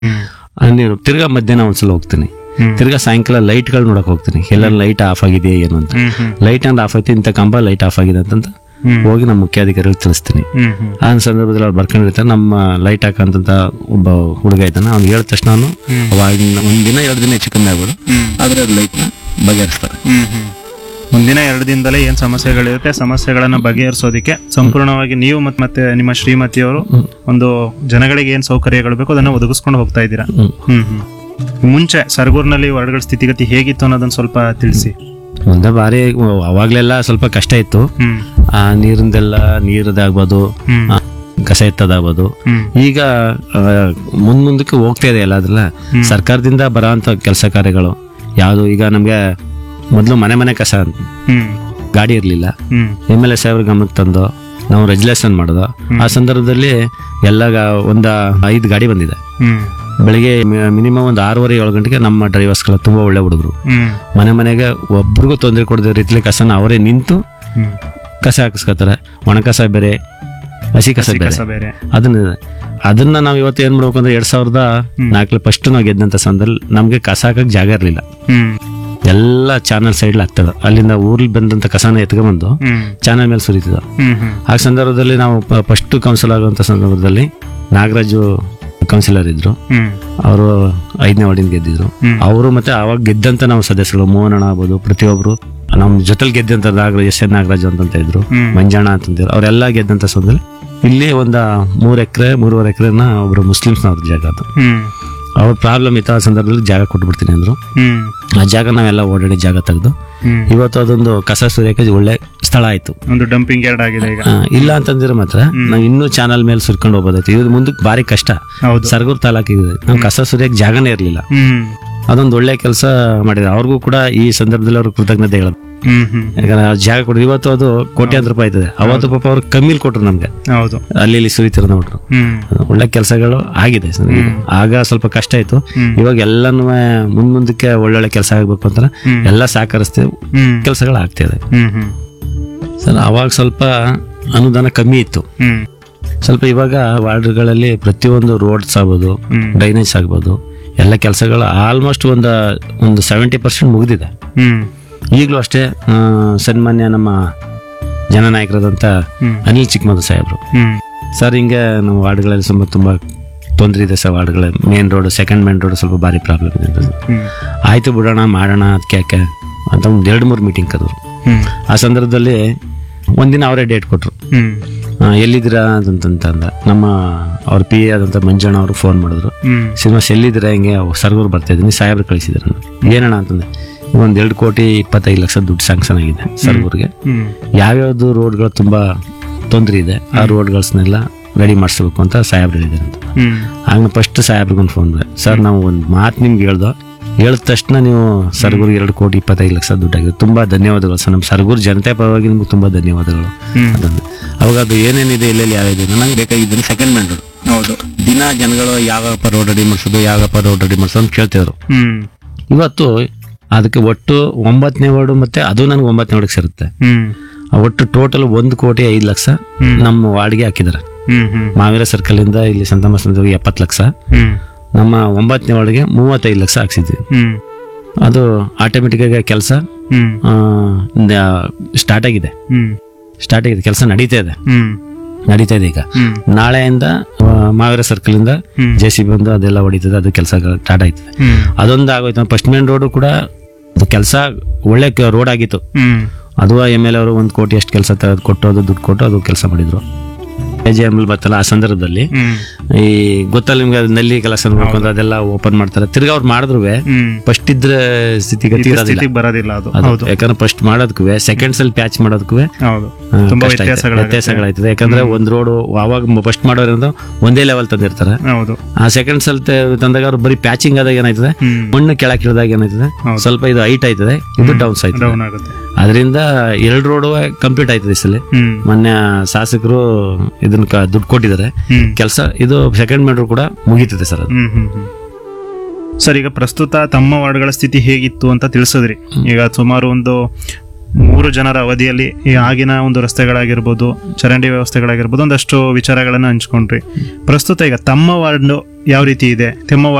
ಹ್ಮ್ ಆ, ನೀನು ತಿರ್ಗಾ ಮಧ್ಯಾಹ್ನ ಒಂದ್ಸಲ ಹೋಗ್ತೀನಿ ಹ್ಮ್. ತಿರ್ಗಾ ಸಾಯಂಕಾಲ ಲೈಟ್ಗಳು ನೋಡಕ್ ಹೋಗ್ತೀನಿ ಎಲ್ಲ ಲೈಟ್ ಆಫ್ ಆಗಿದೆಯಾ ಏನು ಅಂತ ಹ್ಮ್ ಹ್ಮ್ ಲೈಟ್ ಅಂದ್ರೆ ಆಫ್ ಆಯ್ತು ಇಂಥ ಕಂಬ ಲೈಟ್ ಆಫ್ ಆಗಿದೆ ಅಂತಂತ ಹ್ಮ್. ಹೋಗಿ ನಮ್ಮ ಮುಖ್ಯಾಧಿಕಾರಿಗಳು ತಿಳಿಸ್ತೀನಿ ಹ್ಮ್ ಹ್ಮ್ ಆ ಸಂದರ್ಭದಲ್ಲಿ ಅವ್ರು ಬರ್ಕೊಂಡಿರ್ತಾರೆ ನಮ್ಮ ಲೈಟ್ ಹಾಕಂತ ಒಬ್ಬ ಹುಡುಗ ಇದ್ದಾನೆ ಅವ್ನು ಹೇಳಿದ ತಕ್ಷಣ ಅವನು ಒಂದ್ ದಿನ ಎರಡು ದಿನ ಹೆಚ್ಚು ಕಮ್ಮಿ ಆಗ್ಬೋದು ಹ್ಮ್. ಆದ್ರೆ ಅದು ಲೈಟ್ನ ಬಗೆಹರಿಸ್ತಾರೆ ಹ್ಮ್ ಹ್ಮ್ ಮುಂದಿನ ಎರಡು ದಿನದಲ್ಲೇ ಏನ್ ಸಮಸ್ಯೆಗಳಿರುತ್ತೆ ಸಮಸ್ಯೆಗಳನ್ನ ಬಗೆಹರಿಸೋದಕ್ಕೆ ಸಂಪೂರ್ಣವಾಗಿ ನೀವು ಮತ್ ಮತ್ತೆ ನಿಮ್ಮ ಶ್ರೀಮತಿಯವರು ಒಂದು ಜನಗಳಿಗೆ ಏನ್ ಸೌಕರ್ಯಗಳು ಬೇಕು ಅದನ್ನ ಒದಗಿಸ್ಕೊಂಡು ಹೋಗ್ತಾ ಇದ್ದೀರಾ ಹ್ಮ್. ಹ್ಮ್ ಹ್ಮ್ ಮುಂಚೆ ಸರ್ಗೂರ್ನಲ್ಲಿ ವಾರ್ಡ್ಗಳ ಸ್ಥಿತಿಗತಿ ಹೇಗಿತ್ತು ಅನ್ನೋದನ್ನ ಸ್ವಲ್ಪ ತಿಳಿಸಿ ಮುಂದೆ ಬಾರಿ ಅವಾಗ್ಲೆಲ್ಲ ಸ್ವಲ್ಪ ಕಷ್ಟ ಇತ್ತು ಹ್ಮ್ ಆ ನೀರಿಂದೆಲ್ಲ ನೀರದಾಗ್ಬೋದು ಹ್ಮ್. ಆ, ಕಸ ಎತ್ತದಾಗ್ಬೋದು ಹ್ಮ್ ಈಗ ಆ, ಮುಂದ್ ಮುಂದಕ್ಕೆ ಹೋಗ್ತಾ ಇದೆ ಎಲ್ಲ ಅದೆಲ್ಲ ಸರ್ಕಾರದಿಂದ ಬರೋಂಥ ಕೆಲಸ ಕಾರ್ಯಗಳು ಯಾವುದು ಈಗ ನಮಗೆ ಮೊದಲು ಮನೆ ಮನೆ ಕಸ ಅಂತ ಹ್ಮ್ ಗಾಡಿ ಇರಲಿಲ್ಲ ಹ್ಮ್ ಎಮ್ ಎಲ್ ಎ ಸಾಹೇಬ್ರ ಗಮನಕ್ಕೆ ತಂದು ನಾವು ರೆಜುಲೇಷನ್ ಮಾಡೋದು ಆ ಸಂದರ್ಭದಲ್ಲಿ ಎಲ್ಲ ಗಾ- ಒಂದ ಐದು ಗಾಡಿ ಬಂದಿದೆ ಹ್ಮ್ ಬೆಳಿಗ್ಗೆ ಮಿನಿಮಮ್ ಒಂದು ಆರೂವರೆ ಏಳು ಗಂಟೆಗೆ ನಮ್ಮ ಡ್ರೈವರ್ಸ್ಗಳು ತುಂಬಾ ಒಳ್ಳೆ ಹುಡುಗರು ಹ್ಮ್ ಮನೆ ಮನೆಗೆ ಒಬ್ರಿಗೂ ತೊಂದರೆ ಕೊಡದ ರೀತಿಲಿ ಕಸನ ಅವರೇ ನಿಂತು ಹ್ಮ್ ಕಸ ಹಾಕಿಸ್ಕೊತಾರೆ ಒಣ ಕಸ ಬೇರೆ ಹಸಿ ಕಸ ಬೇರೆ ಕಸ ಬೇರೆ ಅದನ್ನ ಅದನ್ನ ನಾವು ಇವತ್ತು ಏನ್ ಮಾಡ್ಬೇಕು ಅಂದ್ರೆ ಎರಡ್ ಸಾವಿರದ ನಾಲ್ಕಲ್ಲಿ ಫಸ್ಟ್ ನಾವು ಗೆದ್ದಂತ ಸಂದರ್ಭದಲ್ಲಿ ನಮ್ಗೆ ಕಸ ಹಾಕಕ್ ಜಾಗ ಇರಲಿಲ್ಲ ಹ್ಮ್ ಎಲ್ಲ ಚಾನಲ್ ಸೈಡ್ ಆಗ್ತದ ಅಲ್ಲಿಂದ ಊರ್ಲಿ ಬಂದಂತ ಕಸನ ಎತ್ಕೊಂಡ್ಬಂದು ಹ್ಮ್ ಚಾನಲ್ ಮೇಲೆ ಸುರಿತಿದ್ದ ಹ್ಮ್ ಹ್ಮ್ ಆ ಸಂದರ್ಭದಲ್ಲಿ ನಾವು ಫಸ್ಟ್ ಕೌನ್ಸಿಲ್ ಆಗುವಂತ ಸಂದರ್ಭದಲ್ಲಿ ನಾಗರಾಜು ಕೌನ್ಸಿಲರ್ ಇದ್ರು ಹ್ಮ್ ಅವರು ಐದನೇ ವಾರ್ಡಿನ ಗೆದ್ದಿದ್ರು ಹ್ಮ್. ಅವರು ಮತ್ತೆ ಅವಾಗ ಗೆದ್ದಂತ ನಾವು ಸದಸ್ಯರು ಮೋಹನಣ್ಣ ಆಗ್ಬೋದು ಪ್ರತಿಯೊಬ್ರು ನಮ್ಮ ಜೊತೆಲಿ ಗೆದ್ದಂತ ನಾಗರಾಜ್ ಎಸ್ ಎನ್ ನಾಗರಾಜ್ ಅಂತಂತ ಇದ್ರು ಹ್ಮ್. ಮಂಜಣ್ಣ ಅಂತಂದಿದ್ರು ಅವರೆಲ್ಲ ಗೆದ್ದಂತ ಸಂದರ್ಭದಲ್ಲಿ ಇಲ್ಲಿ ಒಂದ ಮೂರ್ ಎಕರೆ ಮೂರುವರೆ ಎಕರೆನ ಒಬ್ರು ಮುಸ್ಲಿಮ್ಸ್ ಅವ್ರ ಜಾಗ ಅದು ಹ್ಮ್ ಅವ್ರ ಪ್ರಾಬ್ಲಮ್ ಇತ್ತು ಆ ಸಂದರ್ಭದಲ್ಲಿ ಜಾಗ ಕೊಟ್ಬಿಡ್ತೀನಿ ಅಂದ್ರು ಹ್ಮ್ ಆ ಜಾಗ ನಾವೆಲ್ಲ ಓಡಾಡಿ ಜಾಗ ತೆಗೆದು ಹ್ಮ್ ಇವತ್ತು ಅದೊಂದು ಕಸ ಸುರಿಯಕ್ಕೆ ಒಳ್ಳೆ ಸ್ಥಳ ಆಯ್ತು ಒಂದು ಡಂಪಿಂಗ್ ಯಾರ್ಡ್ ಆಗಿದೆ ಈಗ ಆ, ಇಲ್ಲ ಅಂತಂದ್ರೆ ಮಾತ್ರ ನಾವು ಇನ್ನೂ ಚಾನಲ್ ಮೇಲೆ ಸುರ್ಕೊಂಡು ಹೋಗ್ಬೋದಾಯ್ತು ಇದು ಮುಂದಕ್ಕೆ ಭಾರಿ ಕಷ್ಟ ಹೌದು ಸರ್ಗೂರ್ ತಾಲೂಕಿಗೆ ನಾವು ಕಸ ಸುರಿಯಕ್ಕೆ ಜಾಗನೇ ಇರಲಿಲ್ಲ ಹ್ಮ್ ಅದೊಂದು ಒಳ್ಳೆ ಕೆಲಸ ಮಾಡಿದ್ರು ಅವ್ರಿಗೂ ಕೂಡ ಈ ಸಂದರ್ಭದಲ್ಲಿ ಅವ್ರಿಗೆ ಕೃತಜ್ಞತೆ ಹೇಳೋದು ಹ್ಮ್ ಹ್ಮ್ ಯಾಕಂದ್ರೆ ಆ ಜಾಗ ಕೊಡಿ ಇವತ್ತು ಅದು ಕೋಟ್ಯಾಂತರ ರೂಪಾಯಿ ಆಯ್ತದೆ ಅವತ್ತು ಪಾಪ ಅವ್ರು ಕಮ್ಮಿಲ್ ಕೊಟ್ರು ನಮ್ಗೆ ಹೌದು ಅಲ್ಲಿ ಇಲ್ಲಿ ಸುರಿತಿರೋ ನೋಡ್ರು ಹ್ಮ್ ಅದು ಒಳ್ಳೆ ಕೆಲಸಗಳು ಆಗಿದೆ ಸರ್ ಈಗ. ಆಗ ಸ್ವಲ್ಪ ಕಷ್ಟ ಆಯ್ತು ಹ್ಮ್. ಇವಾಗ ಎಲ್ಲನೂ ಮುಂದ್ ಮುಂದಕ್ಕೆ ಒಳ್ಳೊಳ್ಳೆ ಕೆಲಸ ಆಗ್ಬೇಕು ಅಂತ ಹ್ಮ್. ಎಲ್ಲ ಸಹಕರಿಸ್ತೀವಿ ಹ್ಮ್ ಕೆಲಸಗಳು ಆಗ್ತಿದೆ ಹ್ಮ್ ಹ್ಮ್ ಸರ್ ಅವಾಗ ಸ್ವಲ್ಪ ಅನುದಾನ ಕಮ್ಮಿ ಇತ್ತು ಹ್ಮ್ ಸ್ವಲ್ಪ ಇವಾಗ ವಾರ್ಡ್ಗಳಲ್ಲಿ ಪ್ರತಿಯೊಂದು ರೋಡ್ಸ್ ಆಗ್ಬೋದು ಹ್ಮ್. ಡ್ರೈನೇಜ್ ಆಗ್ಬೋದು ಎಲ್ಲ ಕೆಲಸಗಳು ಆಲ್ಮೋಸ್ಟ್ ಒಂದು ಒಂದು ಸೆವೆಂಟಿ ಪರ್ಸೆಂಟ್ ಮುಗಿದಿದೆ ಹ್ಮ್ ಈಗಲೂ ಅಷ್ಟೇ ಆ, ಸನ್ಮಾನ್ಯ ನಮ್ಮ ಜನನಾಯಕರಾದಂಥ ಹ್ಮ್. ಅನಿಲ್ ಚಿಕ್ಕಮದು ಸಾಹೇಬರು ಹ್ಮ್ ಸರ್ ಹಿಂಗೆ ನಮ್ಮ ವಾರ್ಡ್ಗಳಲ್ಲಿ ಸ್ವಲ್ಪ ತುಂಬ ತೊಂದರೆ ಇದೆ ಸರ್ ವಾರ್ಡ್ಗಳ main road second main road ಸ್ವಲ್ಪ ಭಾರಿ ಪ್ರಾಬ್ಲಮ್ ಇದೆ ಅಂತ. ಹ್ಮ್ ಆಯ್ತು ಬಿಡೋಣ ಮಾಡೋಣ ಅದಕ್ಕೆ ಯಾಕೆ ಅಂತ ಒಂದು ಎರಡು ಮೂರು ಮೀಟಿಂಗ್ ಕರೆದ್ರು ಹ್ಮ್ ಆ ಸಂದರ್ಭದಲ್ಲಿ ಒಂದಿನ ಅವರೇ ಡೇಟ್ ಕೊಟ್ಟರು ಹ್ಮ್ ಎಲ್ಲಿದ್ದೀರಾ ಅಂತಂತ ಅಂದ ನಮ್ಮ ಅವ್ರ ಪಿ ಎ ಆದಂಥ ಮಂಜಣ್ಣ ಅವರು ಫೋನ್ ಮಾಡಿದ್ರು ಹ್ಮ್ ಶ್ರೀನಿವಾಸ್ ಎಲ್ಲಿದ್ದೀರಾ ಹಿಂಗೆ ಸರ್ಗೂರು ಬರ್ತಾ ಇದ್ದೀನಿ ಸಾಹೇಬ್ರು ಕಳಿಸಿದ್ರು ಏನಣ್ಣ ಅಂತಂದೆ ಒಂದು ಎರಡು ಕೋಟಿ ಇಪ್ಪತ್ತೈದು ಲಕ್ಷ ದುಡ್ಡು ಸ್ಯಾಂಕ್ಷನ್ ಆಗಿದೆ ಸರ್ಗೂರ್ಗೆ ಹ್ಮ್ ಯಾವ್ಯಾವ್ದು ರೋಡ್ಗಳು ತುಂಬಾ ತೊಂದರೆ ಇದೆ ಆ ರೋಡ್ಗಳನ್ನೆಲ್ಲ ರೆಡಿ ಮಾಡಿಸ್ಬೇಕು ಅಂತ ಸಾಹೇಬ್ರು ಹೇಳಿದ್ದಾರೆ ಅಂತ ಹ್ಮ್ ಆಗ ಫಸ್ಟ್ ಸಾಹೇಬ್ರಿಗೊಂದು ಫೋನ್ ಮಾಡಿದೆ ಸರ್ ನಾವು ಒಂದು ಮಾತು ನಿಮ್ಗೆ ಹೇಳ್ದೋ ಹೇಳಿದ ತಕ್ಷಣ ನೀವು ಸರ್ಗೂರ್ಗೆ ಎರಡು ಕೋಟಿ ಇಪ್ಪತ್ತೈದು ಲಕ್ಷ ದುಡ್ಡಾಗಿದೆ ತುಂಬಾ ಧನ್ಯವಾದಗಳು ಸರ್ ನಮ್ಮ ಸರ್ಗೂರು ಜನತೆ ಪರವಾಗಿ ನಿಮ್ಗೆ ತುಂಬಾ ಧನ್ಯವಾದಗಳು ಹ್ಮ್ ಅದನ್ನು ಅವಾಗ ಅದು ಏನೇನಿದೆ ಎಲ್ಲೆಲ್ಲಿ ಯಾವ್ಯಾವ್ದು ನಂಗೆ ಬೇಕಾಗಿದ್ದೀನಿ ಸೆಕೆಂಡ್ ಮ್ಯಾಂಡ್ ಹೌದು ದಿನ ಜನಗಳು ಯಾವಪ್ಪ ರೋಡ್ ರೆಡಿ ಮಾಡಿಸೋದು ಯಾವಪ್ಪ ರೋಡ್ ರೆಡಿ ಮಾಡಿಸೋದು ಅಂತ ಕೇಳ್ತಿದ್ರು ಹ್ಮ್ ಇವತ್ತು ಅದಕ್ಕೆ ಒಟ್ಟು ಒಂಬತ್ತನೇ ವಾರ್ಡು ಮತ್ತೆ ಅದು ನನಗೆ ಒಂಬತ್ತನೇ ವಾರ್ಡಿಗೆ ಸೇರುತ್ತೆ ಹ್ಮ್ ಆ ಒಟ್ಟು ಟೋಟಲ್ ಒಂದು ಕೋಟಿ ಐದು ಲಕ್ಷ ನಮ್ಮ ವಾರ್ಡ್ಗೆ ಹಾಕಿದ್ದಾರೆ ಹ್ಮ್ ಹ್ಮ್ ಮಾವೀರ ಸರ್ಕಲ್ ಇಂದ ಇಲ್ಲಿ ಸಂತಮ ಸಂತರಿಗೆ ಎಪ್ಪತ್ತು ಲಕ್ಷ ಹ್ಮ್ ನಮ್ಮ ಒಂಬತ್ತನೇ ವಾರ್ಡ್ಗೆ ಮೂವತ್ತೈದು ಲಕ್ಷ ಹಾಕ್ಸಿದ್ವಿ ಹ್ಮ್ ಅದು ಆಟೋಮೆಟಿಕ್ ಆಗಿ ಕೆಲಸ ಹ್ಮ್ ಸ್ಟಾರ್ಟ್ ಆಗಿದೆ ಹ್ಮ್ ಸ್ಟಾರ್ಟ್ ಆಗಿದೆ ಕೆಲಸ ನಡೀತಾ ಇದೆ ಹ್ಮ್ ನಡೀತಾ ಇದೆ ಈಗ ಹ್ಮ್ ನಾಳೆಯಿಂದ ಆ, ಮಾವೀರ ಸರ್ಕಲ್ ಇಂದ ಹ್ಮ್. ಜೆ ಸಿ ಬಂದು ಅದೆಲ್ಲ ಹೊಡಿತದೆ ಅದು ಕೆಲಸ ಸ್ಟಾರ್ಟ್ ಆಯ್ತದೆ ಹ್ಮ್ ಅದೊಂದು ಆಗೋಯ್ತು ಫಸ್ಟ್ ಮೇನ್ ರೋಡ್ ಕೂಡ ಅದು ಕೆಲಸ ಒಳ್ಳೆ ರೋಡ್ ಆಗಿತ್ತು ಹ್ಮ್ ಅದು ಎಮ್ ಎಲ್ ಅವರು ಒಂದು ಕೋಟಿ ಅಷ್ಟು ಕೆಲಸ ತೆಗೆದು ಕೊಟ್ಟು ಅದು ದುಡ್ಡು ಕೊಟ್ಟು ಅದು ಕೆಲಸ ಮಾಡಿದ್ರು ಎ ಜೆ ಎಮ್ ಎಲ್ ಬರ್ತಲ್ಲ ಆ ಸಂದರ್ಭದಲ್ಲಿ ಹ್ಮ್ ಈ ಗೊತ್ತಲ್ಲ ನಿಮ್ಗೆ ಅದು ನಲ್ಲಿ ಕೆಲಸ ನೋಡ್ಬೇಕು ಅಂತ ಅದೆಲ್ಲ ಓಪನ್ ಮಾಡ್ತಾರೆ ತಿರ್ಗಾ ಅವ್ರು ಮಾಡಿದ್ರು ಹ್ಮ್ ಫಸ್ಟ್ ಇದ್ರೆ ಸ್ಥಿತಿಗತಿ ಇರೋದಿಲ್ಲ ಸ್ಥಿತಿಗೆ ಬರೋದಿಲ್ಲ ಅದು ಅದು ಹೌದು ಯಾಕಂದ್ರೆ ಫಸ್ಟ್ ಮಾಡೋದಕ್ಕೂ ಸೆಕೆಂಡ್ಸ್ ಅಲ್ಲಿ ಪ್ಯಾಚ್ ಮಾಡೋದಕ್ಕೂ ಹೌದು ತುಂಬಾ ವ್ಯತ್ಯಾಸಗಳು ವ್ಯತ್ಯಾಸಗಳಾಯ್ತದೆ ಯಾಕಂದ್ರೆ ಒಂದ್ ರೋಡ್ ಅವಾಗ ಫಸ್ಟ್ ಮಾಡೋದ್ರಿಂದ ಒಂದೇ ಲೆವೆಲ್ ತಂದಿರ್ತಾರೆ ಹೌದು ಆ ಸೆಕೆಂಡ್ಸ್ ಅಲ್ಲಿ ತ- ತಂದಾಗ ಅವ್ರು ಬರೀ ಪ್ಯಾಚಿಂಗ್ ಆದಾಗ ಏನಾಯ್ತದೆ ಹ್ಮ್ ಮಣ್ಣು ಕೆಳಕ್ಕೆ ಇಳಿದಾಗ ಏನಾಯ್ತದೆ ಹೌದು. ಸ್ವಲ್ಪ ಇದು ಹೈಟ್ ಆಯ್ತದೆ ಇದು ಡೌನ್ಸ್ ಆಯ್ತದೆ ಡೌನ್ ಆಗುತ್ತೆ ಅದರಿಂದ ಎರಡು ರೋಡ್ ಕಂಪ್ಲೀಟ್ ಆಯ್ತದೆ ಈ ಸಲ ಹ್ಮ್ ಮೊನ್ನೆ ಶಾಸಕರು ಇದನ್ನ ಕ- ದುಡ್ಡು ಕೊಟ್ಟಿದ್ದಾರೆ ಹ್ಮ್ ಕೆಲಸ ಇದು ಸೆಕೆಂಡ್ ಮೆಟ್ರೋ ಕೂಡ ಮುಗೀತದೆ ಸರ್ ಅದು ಹ್ಮ್ ಹ್ಮ್ ಹ್ಮ್ ಸರ್ ಈಗ ಪ್ರಸ್ತುತ ತಮ್ಮ ವಾರ್ಡ್ಗಳ ಸ್ಥಿತಿ ಹೇಗಿತ್ತು ಅಂತ ತಿಳಿಸಿದ್ರಿ ಈಗ ಸುಮಾರು ಒಂದು ಮೂರು ಜನರ ಅವಧಿಯಲ್ಲಿ ಈ ಆಗಿನ ಒಂದು ರಸ್ತೆಗಳಾಗಿರ್ಬೋದು ಚರಂಡಿ ವ್ಯವಸ್ಥೆಗಳಾಗಿರ್ಬೋದು ಒಂದಷ್ಟು ವಿಚಾರಗಳನ್ನ ಹಂಚ್ಕೊಂಡ್ರಿ ಪ್ರಸ್ತುತ ಈಗ ತಮ್ಮ ವಾರ್ಡ್ ಯಾವ ರೀತಿ ಇದೆ ತಮ್ಮ